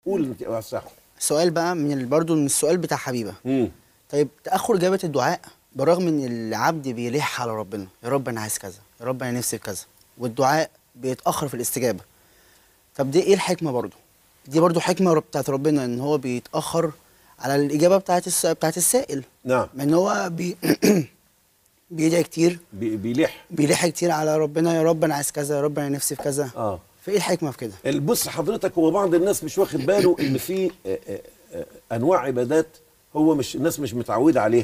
قول انت وسعه سؤال بقى من ال- برضو من السؤال بتاع حبيبه امم طيب تاخر اجابه الدعاء برغم ان العبد بيلح على ربنا يا رب انا عايز كذا يا رب انا نفسي في كذا والدعاء بيتاخر في الاستجابه طب دي ايه الحكمه برضو دي برضو حكمه رب- بتاعت ربنا ان هو بيتاخر على الاجابه بتاعت الس... بتاعت السائل نعم ان هو بي... بيدعي كتير بي- بيلح بيلح كتير على ربنا يا رب انا عايز كذا يا رب انا نفسي في كذا اه فايه الحكمه في كده بص حضرتك هو بعض الناس مش واخد باله ان في آه، آه، آه، انواع عبادات هو مش الناس مش متعوده عليها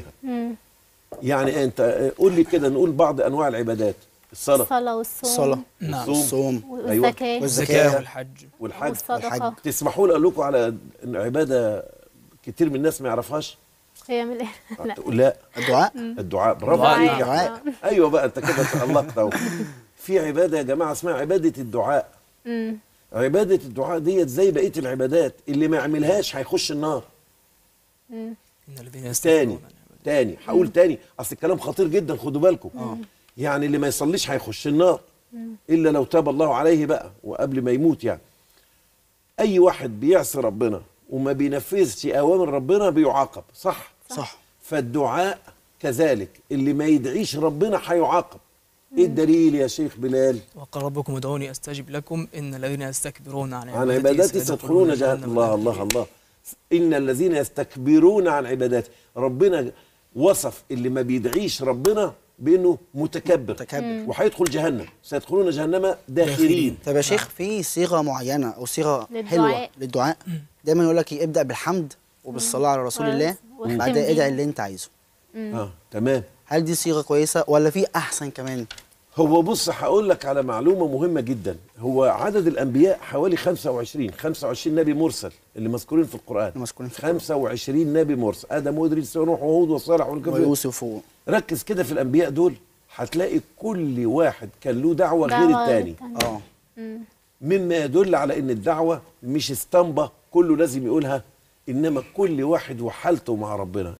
يعني انت آه، قول لي كده نقول بعض انواع العبادات الصلاه الصلاة والصوم الصلاه نعم الصوم الصوم والزكاة والزكاة والزكاه والحج والحج والصدقة تسمحوا لي اقول لكم على إن عباده كتير من الناس ما يعرفهاش قيام الليل لا لا الدعاء الدعاء برافو الدعاء. عليك يا الدعاء. أحمد. ايوه بقى انت كده تألقت اهو في عباده يا جماعه اسمها عباده الدعاء مم. عباده الدعاء ديت زي بقيه العبادات اللي ما يعملهاش هيخش النار ان الذين تاني يستكبرون عن عبادتي. تاني هقول تاني اصل الكلام خطير جدا خدوا بالكم يعني اللي ما يصليش هيخش النار الا لو تاب الله عليه بقى وقبل ما يموت يعني اي واحد بيعصي ربنا وما بينفذش اوامر ربنا بيعاقب صح صح فالدعاء كذلك اللي ما يدعيش ربنا هيعاقب ايه الدليل يا شيخ بلال وقال ربكم ادعوني استجب لكم ان الذين يستكبرون عن عن عبادتي سيدخلون جهنم الله الله الله ان الذين يستكبرون عن عبادتي ربنا وصف اللي ما بيدعيش ربنا بانه متكبر متكبر. وهيدخل جهنم سيدخلون جهنم داخرين طب يا شيخ في صيغه معينه او صيغه للدعاء. حلوه للدعاء دايما يقول لك إيه، ابدا بالحمد وبالصلاه على رسول الله واختم بعدها بيه. ادعي اللي انت عايزه اه تمام هل دي صيغه كويسه ولا في احسن كمان هو بص هقول لك على معلومه مهمه جدا هو عدد الانبياء حوالي 25 25 نبي مرسل اللي مذكورين في القران المذكورين في القرآن. 25 نبي مرسل ادم وادريس ونوح وهود وصالح والكفر ويوسف و... ركز كده في الانبياء دول هتلاقي كل واحد كان له دعوه غير دعوة التاني اه مما يدل على ان الدعوه مش اسطمبه كله لازم يقولها انما كل واحد وحالته مع ربنا